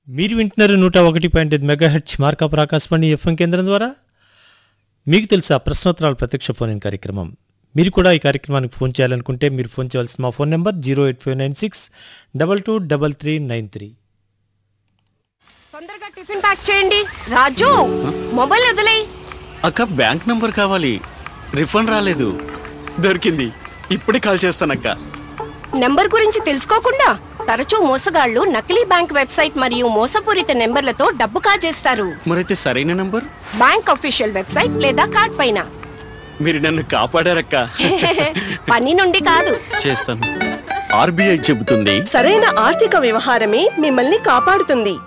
మీరు వింటున్నారు నూట ఒకటి పాయింట్ ఐదు mega H Markapura Akashvani FM కేంద్రం ద్వారా మీకు తెలుసా ప్రశ్నోత్తరాల ప్రత్యక్ష ఫోన్ ఇన్ కార్యక్రమం మీరు కూడా ఈ కార్యక్రమానికి ఫోన్ చేయాలనుకుంటే మీరు ఫోన్ చేయాల్సిన మా phone number zero eight five nine six double two double three nine three తొందరగా టిఫిన్ ప్యాక్ చేయండి రాజు మొబైల్ వదిలేయ్ అక్క బ్యాంక్ నంబర్ కావాలి రిఫండ్ రాలేదు దొరికింది ఇప్పుడే కాల్ చేస్తానక్క నెంబర్ గురించి తెలుసుకోకుండా తరచూ మోసగాళ్లు నకిలీ బ్యాంక్ వెబ్సైట్ మరియు మోసపూరిత నెంబర్లతో డబ్బు కాజేస్తారు మరైతే సరైన నంబర్ బ్యాంక్ అఫీషియల్ వెబ్సైట్ లేదా కార్డ్ పైన మీరు నన్ను కాపాడారక్క పని నుండి కాదు చేస్తాను ఆర్బీఐ చెబుతుంది సరైన ఆర్థిక వ్యవహారమే మిమ్మల్ని కాపాడుతుంది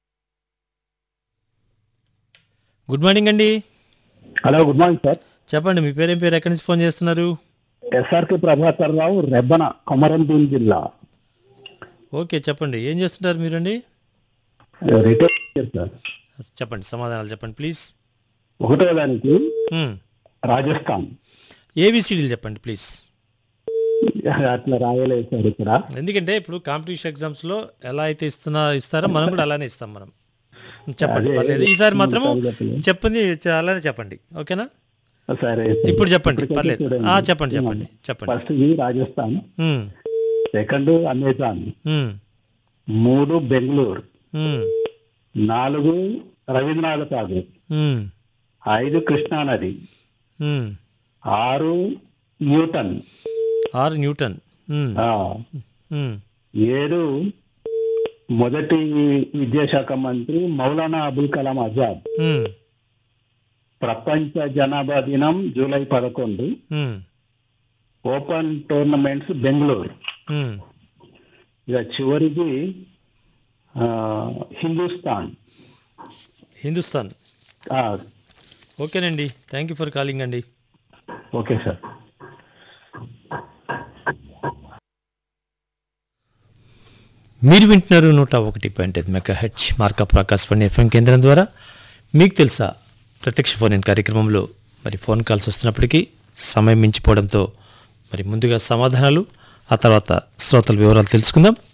గుడ్ మార్నింగ్ అండి హలో గుడ్ మార్నింగ్ సార్ చెప్పండి మీ పేరేం పేరు ఎక్కడి నుంచి ఫోన్ చేస్తున్నారు ఎస్ఆర్కే ప్రభాకర్ రావు రెబ్బన కొమరంభీం జిల్లా ఓకే చెప్పండి ఏం చేస్తుంటారు మీరండి రిటైర్ సార్ చెప్పండి సమాధానాలు చెప్పండి ప్లీజ్ ఒకటో దానికి రాజస్థాన్ ఏబిసిడీలు చెప్పండి ప్లీజ్ అట్లా రాయలేదు సార్ ఇక్కడ ఎందుకంటే ఇప్పుడు కాంపిటీషన్ ఎగ్జామ్స్లో ఎలా అయితే ఇస్తున్నా ఇస్తారో మనం కూడా అలానే ఇస్తాం మనం చెప్పండి అదే, పర్లేదు ఈసారి మాత్రము మూడు సార్లు చెప్పలేదు. చెప్పింది చ- అలానే చెప్పండి ఓకేనా సరే ఇప్పుడు చెప్పండి, పర్లేదు. ఆ, చెప్పండి, చెప్పండి, చెప్పండి. ఫస్ట్ ఇది Rajasthan um, second Amazon um, మూడు బెంగళూరు ఉమ్, నాలుగు రవీంద్రనాథ్ ఠాగూర్ ఉమ్, ఐదు కృష్ణా నది ఉమ్. ఆరు న్యూటన్ ఆర్ న్యూటన్ ఉమ్, ఆ, ఉమ్, ఏడు మొదటి విద్యాశాఖ మంత్రి మౌలానా అబుల్ కలాం ఆజాద్ ఉమ్, ప్రపంచ జనాభా దినం జూలై పదకొండు um, open tournaments Bengaluru um. ఇక చివరిది ఆ, హిందుస్థాన్ హిందుస్థాన్ ఆ, ఓకేనండి థ్యాంక్ యూ ఫర్ కాలింగ్ అండి ఓకే సార్ మీరు వింటున్నారు నూట ఒకటి పాయింట్ ఐదు mega H Markapur Akashvani FM కేంద్రం ద్వారా మీకు తెలుసా ప్రత్యక్ష ఫోన్ ఇన్ కార్యక్రమంలో మరి ఫోన్ కాల్స్ వస్తున్నప్పటికీ సమయం మించిపోవడంతో మరి ముందుగా సమాధానాలు ఆ తర్వాత శ్రోతల వివరాలు తెలుసుకుందాం